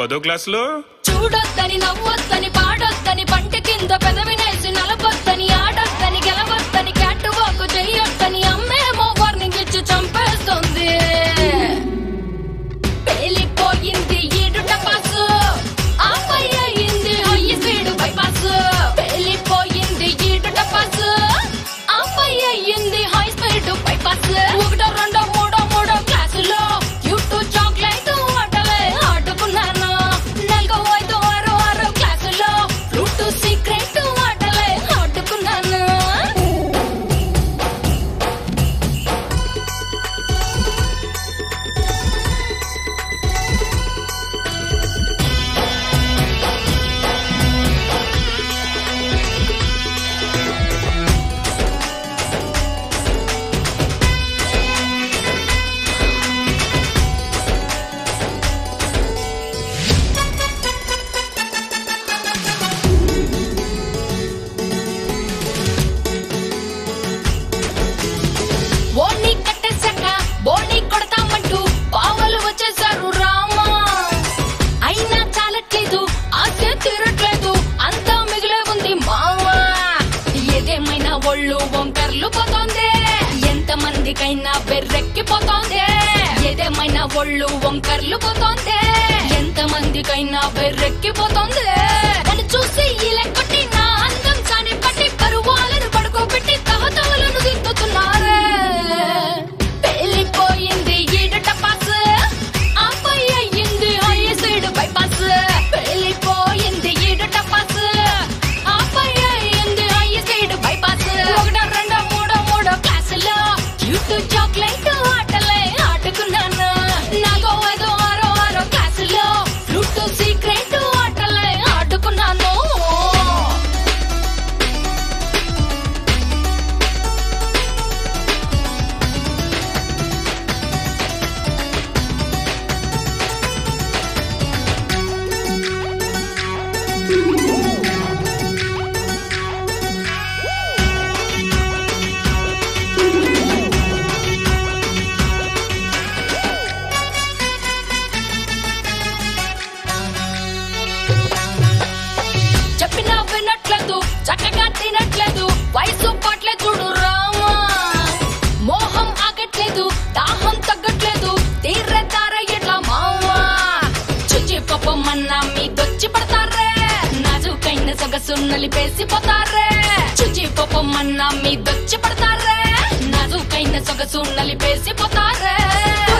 పదో క్లాసులో చూడొద్దని నవ్వొద్దని పాడొద్దని పంట కింద పెదవినేసి నలపొద్దని ఆడొద్దని గెలవొద్దని క్యాట్ వాక్ చెయ్యొద్దని అమ్మేమో వార్నింగ్ ఇచ్చి చంపేస్తుంది పేలిపోయింది ఈడు టపాసు ఆపై అయింది హై స్పీడ్ బైపాస్ పేలిపోయింది ఈడు టపాసు ఆపై అయింది హై స్పీడ్ బైపాస్ ఒకటో రెండో మూడో మూడో క్లాసులో యూట్యూ చాక్లెట్ ఆటలే ఆడుకున్నాను నాలుగో ఐదో ఆరో ఆరో క్లాసులో ఫ్లూట్ సీక్రెట్ ఆటలే ఆడుకున్నాను ఓణి కట్టేశాక బోణి కొడతామంటూ పావలు వచ్చేసారు రామా అయినా చాలట్లేదు ఆశ తీరట్లేదు అంతా మిగిలే ఉంది మావా ఏదేమైనా ఒళ్ళు వంకర్లు పోతోంది ఎంత మందికైనా బెర్రెక్కిపోతోంది ఏదేమైనా ఒళ్ళు వంకర్లు పోతోంది ఎంత మందికైనా బెర్రెక్కిపోతోంది నన్ను చూసి ఇలా కొట్టి నా అందం చాని పట్టి పరువాలను పడుకోబెట్టి తహతహలను దిద్దుతున్నారే పేలిపోయింది ఈడు టపాస్ ఆపై అయ్యింది హై సైడ్ బైపాస్ పేలిపోయింది ఈడు టపాస్ ఆపై అయ్యింది హై సైడ్ బైపాస్ ఒకటో రెండో మూడో మూడో క్లాసులో క్యూట్ చాక్లెట్ ఆటలే ఆడుకున్నాను నాలుగో ఐదో ఆరో ఆరో క్లాసులో ఫ్లూట్ సీక్రెట్ ఆటలే ఆడుకున్నాను చెప్పినా వినట్లేదు చక్కగా తినట్లేదు వయసు పట్లే చూడు రామా మోహం ఆగట్లేదు దాహం తగ్గట్లేదు తీర్ర తార ఎట్లా మావా చుచి పప్పమన్నా మీదొచ్చి పడతారే నాజుకైన సొగసు నలిపేసిపోతారే చుచి పప్పమన్నా మీదొచ్చి పడతారే నాజుకైన సొగసు నలిపేసిపోతారే